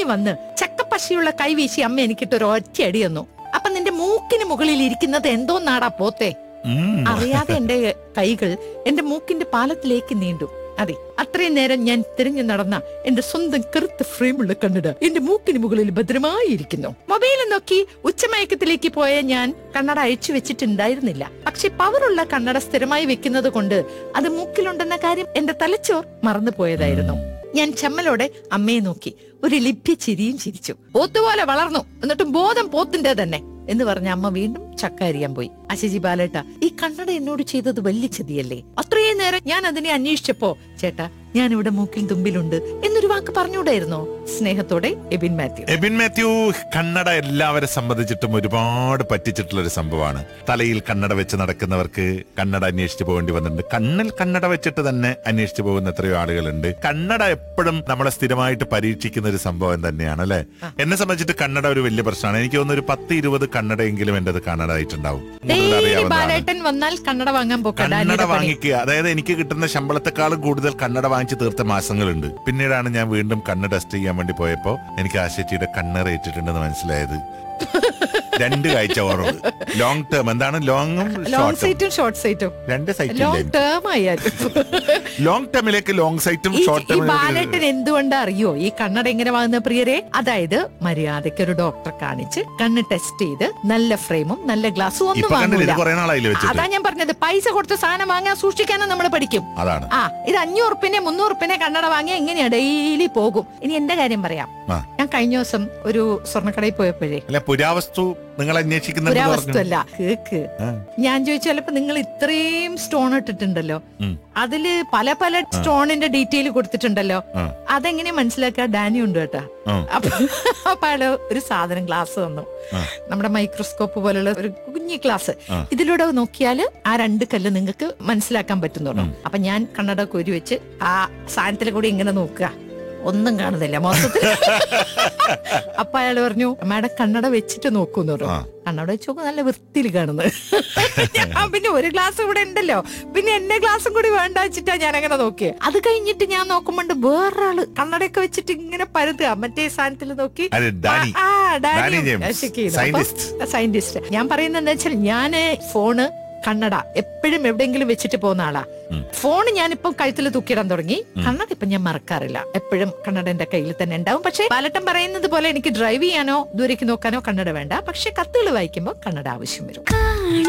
ഇറങ്ങി വന്ന് ചക്കപ്പശിയുള്ള കൈവീശി അമ്മ എനിക്കിട്ടൊരു ഒറ്റ അടി തന്നു അപ്പൊ നിന്റെ മൂക്കിന് മുകളിൽ ഇരിക്കുന്നത് എന്തോന്നാടാ പോത്തെ ഉം. അറിയാതെ എന്റെ കൈകൾ എന്റെ മൂക്കിന്റെ പാലത്തിലേക്ക് നീണ്ടു അതെ അത്രയും നേരം ഞാൻ തിരിഞ്ഞു നടന്ന എന്റെ സ്വന്തം കറുത്ത ഫ്രെയിമുള്ള കണ്ണട എന്റെ മൂക്കിന് മുകളിൽ ഭദ്രമായി ഇരിക്കുന്നു മൊബൈൽ നോക്കി ഉച്ചമയക്കത്തിലേക്ക് പോയ ഞാൻ കണ്ണട അയച്ചു വെച്ചിട്ടുണ്ടായിരുന്നില്ല പക്ഷെ പവറുള്ള കണ്ണട സ്ഥിരമായി വെക്കുന്നത് കൊണ്ട് അത് മൂക്കിലുണ്ടെന്ന കാര്യം എന്റെ തലച്ചോർ മറന്നു പോയതായിരുന്നു ഞാൻ ചമ്മലോടെ അമ്മയെ നോക്കി ഒരു ലഭ്യ ചിരിയും ചിരിച്ചു പോത്തുപോലെ വളർന്നു എന്നിട്ടും ബോധം പോത്തിന്റെ തന്നെ എന്ന് പറഞ്ഞ അമ്മ വീണ്ടും ചക്ക അരിയാൻ പോയി അശജി ബാലേട്ട ഈ കണ്ണട എന്നോട് ചെയ്തത് വലിയ ചതിയല്ലേ അത്രയും നേരം ഞാൻ അതിനെ അന്വേഷിച്ചപ്പോ ചേട്ടാ ഞാൻ ഇവിടെ മൂക്കിൽ തുമ്പിലുണ്ട് എന്നൊരു വാക്ക് പറഞ്ഞുകൂടായിരുന്നോ സ്നേഹത്തോടെ എബിൻ മാത്യു എബിൻ മാത്യു കണ്ണട എല്ലാവരെ സംബന്ധിച്ചിട്ടും ഒരുപാട് പറ്റിച്ചിട്ടുള്ള ഒരു സംഭവമാണ് തലയിൽ കണ്ണട വെച്ച് നടക്കുന്നവർക്ക് കണ്ണട അന്വേഷിച്ചു പോകേണ്ടി വന്നിട്ടുണ്ട് കണ്ണിൽ കണ്ണട വെച്ചിട്ട് തന്നെ അന്വേഷിച്ചു പോകുന്ന എത്രയോ ആളുകളുണ്ട് കണ്ണട എപ്പോഴും നമ്മളെ സ്ഥിരമായിട്ട് പരീക്ഷിക്കുന്ന ഒരു സംഭവം തന്നെയാണ് അല്ലെ എന്നെ സംബന്ധിച്ചിട്ട് കണ്ണട ഒരു വലിയ പ്രശ്നമാണ് എനിക്ക് തോന്നുന്നു ഒരു പത്ത് ഇരുപത് കണ്ണടയെങ്കിലും എന്റെ കണ്ണട ആയിട്ടുണ്ടാവും കൂടുതൽ ഡെയിലി അറിയാവുന്നതാണ് ബാലേട്ടൻ വന്നാൽ കണ്ണട വാങ്ങാൻ പോക്കാം കണ്ണട ഡാനിയുടെ പണി വാങ്ങിക്കുക അതായത് എനിക്ക് കിട്ടുന്ന ശമ്പളത്തെക്കാളും കൂടുതൽ കണ്ണട വാങ്ങിച്ച് തീർത്ത മാസങ്ങളുണ്ട് പിന്നീടാണ് ഞാൻ വീണ്ടും കണ്ണ് ടെസ്റ്റ് ചെയ്യാൻ വേണ്ടി പോയപ്പോ എനിക്ക് ആശച്ചിയുടെ കണ്ണറ ഏറ്റിട്ടുണ്ടെന്ന് മനസ്സിലായത് രണ്ട് കാഴ്ച കുറവ് ലോങ് ടേം എന്താണ് ലോങ്ങും ലോങ് ഷോർട്ടും സൈറ്റും ഷോർട്ട് സൈറ്റും രണ്ട് സൈറ്റ് ലോങ് ടേം ആയാലും ലോങ് ടേമിലേക്ക് ലോങ് സൈറ്റും ഈ ഷോർട്ട് ഈ ടേമിലേക്ക് ബാലട്ടൻ എന്തുകൊണ്ടാ അറിയോ ഈ കണ്ണട എങ്ങനെ വാങ്ങുന്ന പ്രിയരെ അതായത് മര്യാദയ്ക്ക് ഒരു ഡോക്ടറെ കാണിച്ച് കണ്ണ് ടെസ്റ്റ് ചെയ്ത് നല്ല ഫ്രെയിമും നല്ല ഗ്ലാസും ഒന്നും ഇപ്പൊ കണ്ടില്ല ഇത് വാങ്ങൂല കുറെ നാളായില്ലേ അതാ വെച്ചിട്ട് ഞാൻ പറഞ്ഞത് പൈസ കൊടുത്ത് സാധനം വാങ്ങാൻ സൂക്ഷിക്കാനും നമ്മൾ പഠിക്കും അതാണ് ആ ഇത് അഞ്ഞൂറുപ്പിനെ മുന്നൂറുപ്പിനെ കണ്ണട വാങ്ങിയാ എങ്ങനെയാ ഡെയിലി പോകും ഇനി എന്റെ കാര്യം പറയാം ആ. ഞാൻ കഴിഞ്ഞ ദിവസം ഒരു സ്വർണ്ണക്കടയിൽ പോയപ്പോഴേ അല്ല പുരാവസ്തു നിങ്ങൾ അന്വേഷിക്കുന്നുണ്ട് പുരാവസ്തുവല്ല കേക്ക് ആ. ഞാൻ ചോദിച്ചു ചിലപ്പോ നിങ്ങൾ ഇത്രയും സ്റ്റോൺ ഇട്ടിട്ടുണ്ടല്ലോ ഉം. അതില് പല പല സ്റ്റോണിന്റെ ഡീറ്റെയിൽ കൊടുത്തിട്ടുണ്ടല്ലോ ആ. അതെങ്ങനെ മനസ്സിലാക്കുക ഡാനി ഉണ്ട് കേട്ടാ ആ. അപ്പൊ അപ്പൊ അയാള് ഒരു സാധനം ഗ്ലാസ് തന്നു ആ. നമ്മുടെ മൈക്രോസ്കോപ്പ് പോലുള്ള ഒരു കുഞ്ഞി ഗ്ലാസ് ആ. ഇതിലൂടെ നോക്കിയാൽ ആ രണ്ട് കല്ല് നിങ്ങൾക്ക് മനസ്സിലാക്കാൻ പറ്റുന്നുള്ളൂ അപ്പൊ ഞാൻ കണ്ണട കോരി വെച്ച് ആ സാധനത്തിലെ കൂടി ഇങ്ങനെ നോക്കുക ഒന്നും കാണുന്നില്ല മൊത്തത്തിൽ അപ്പൊ അയാൾ പറഞ്ഞു മാഡം കണ്ണട വെച്ചിട്ട് നോക്കൂന്ന് പറഞ്ഞു ആ. കണ്ണട വെച്ച് നോക്കും നല്ല വൃത്തിയിൽ കാണുന്നത് ഞാൻ പിന്നെ ഒരു ഗ്ലാസ് ഇവിടെ ഉണ്ടല്ലോ പിന്നെ എന്റെ ഗ്ലാസും കൂടി വേണ്ട വെച്ചിട്ടാ ഞാൻ അങ്ങനെ നോക്കിയത് അത് കഴിഞ്ഞിട്ട് ഞാൻ നോക്കുമ്പോണ്ട് വേറൊരാള് കണ്ണടയൊക്കെ വെച്ചിട്ട് ഇങ്ങനെ പരുതുക മറ്റേ സാധനത്തിൽ നോക്കി അതെ ഡാനി ആ, ആ, ഡാനി ഡാനി ജെയിംസ്, ചെക്ക് ചെയ്തു. അപ്പം സയന്റിസ്റ്റ്. സയന്റിസ്റ്റ് ഞാൻ പറയുന്നത് എന്താ വെച്ചാൽ ഞാന് ഫോണ് കണ്ണട എപ്പോഴും എവിടെയെങ്കിലും വെച്ചിട്ട് പോകുന്ന ആളാ ഉം. ഫോൺ ഞാനിപ്പം കഴുത്തിൽ തൂക്കിയിടാൻ തുടങ്ങി കണ്ണട ഇപ്പൊ ഞാൻ മറക്കാറില്ല എപ്പോഴും കണ്ണട എന്റെ കയ്യിൽ തന്നെ ഉണ്ടാവും പക്ഷെ ബാലട്ടൻ പറയുന്നത് പോലെ എനിക്ക് ഡ്രൈവ് ചെയ്യാനോ ദൂരേക്ക് നോക്കാനോ കണ്ണട വേണ്ട പക്ഷെ കത്തുകൾ വായിക്കുമ്പോൾ കണ്ണട ആവശ്യം വരും